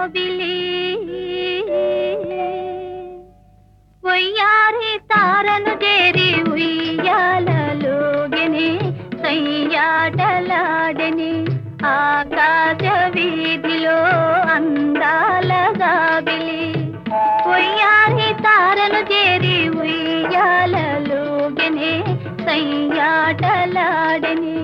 జాబిలి వయ్యారి తారను చేరి ఉయ్యాలలోగని సయ్యాటలాడని ఆకాశ వీధిలో అందాల గాబిలి ఉయ్యారి తారను చేరి ఉయ్యాలలోగని సయ్యాటలాడని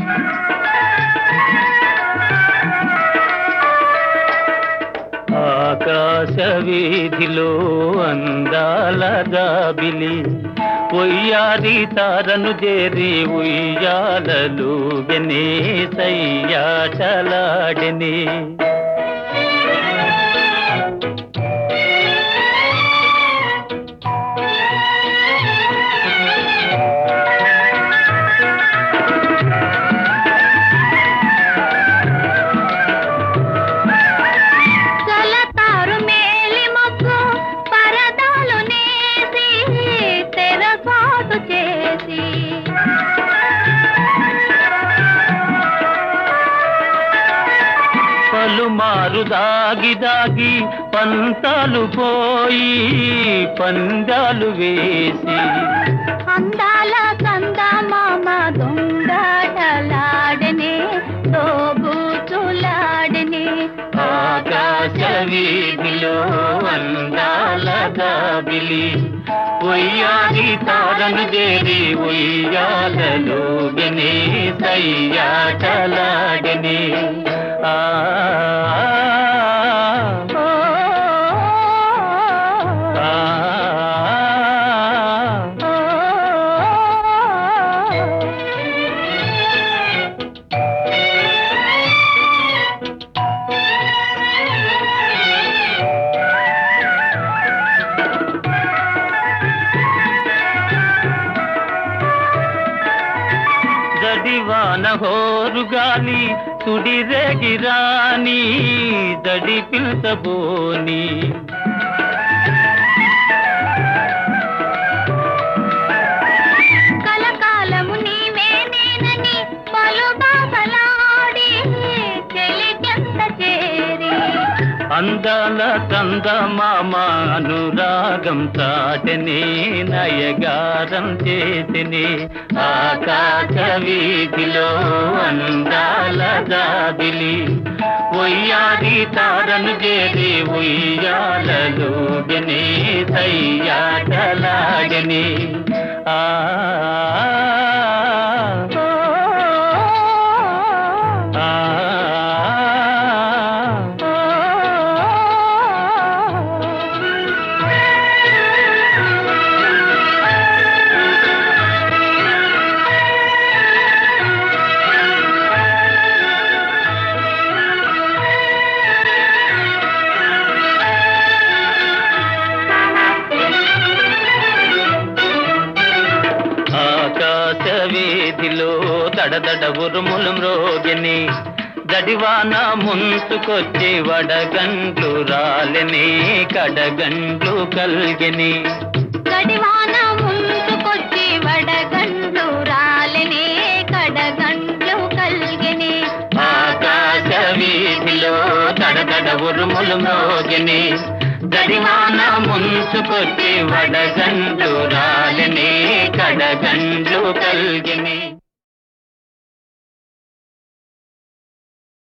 ఆకాశ వీధిలో అందాల గాబిలి ఉయ్యారి తారను చేరి ఉయ్యాలలు గనే సయ్యాటలాడని చలతారు మేలి మొగ్గు పరదాలు నేసి తెరసాటు చేసి పలుమారు దాగి దాగి పంతాలు పోయి పందాలు వేసి అందాల కంద మామ దొంగటలాడనే దోబూచులాడనే ఆకాశ వీధిలో అందాల గాబిలి ఉయ్యాలి తారను చేరి ఉయ్యాలలో గనే సయ్యాటలాడని ఆ ఓ, ఆ, ఓ, దడివాన హోరు గాలి తుడిరేగి రాని దడి పిల్చబోని కలకాలము నీవే నేనని పలు బాసలాడి చెలికెంత చేరి అందాల కంద మామ అనురాగం చాటని నయగారం చేసిని ఆకాశ వీధిలో అందాల జాబిలి ఉయ్యాది తారను చేరి ఉయ్యాలలో గని సయ్యాటలాగని ఆ ఓ, ఆ ఓ, ఆకాశ వీధిలో దడదడ ఉరుములు మ్రోగిని దడివాన ముంచుకొచ్చి వడగండ్లు రాలని కడగండ్లు కల్గిని గడివాన ముందుకొచ్చి వడగండ్లు రాలనే కడగండ్లు కల్గని ఆకాశ వీధిలో దడదడ ఉరుములు మ్రోగిని దడివాన ముంచుకొచ్చి వడగండ్లు రాలని కడగండ్లు కల్గిని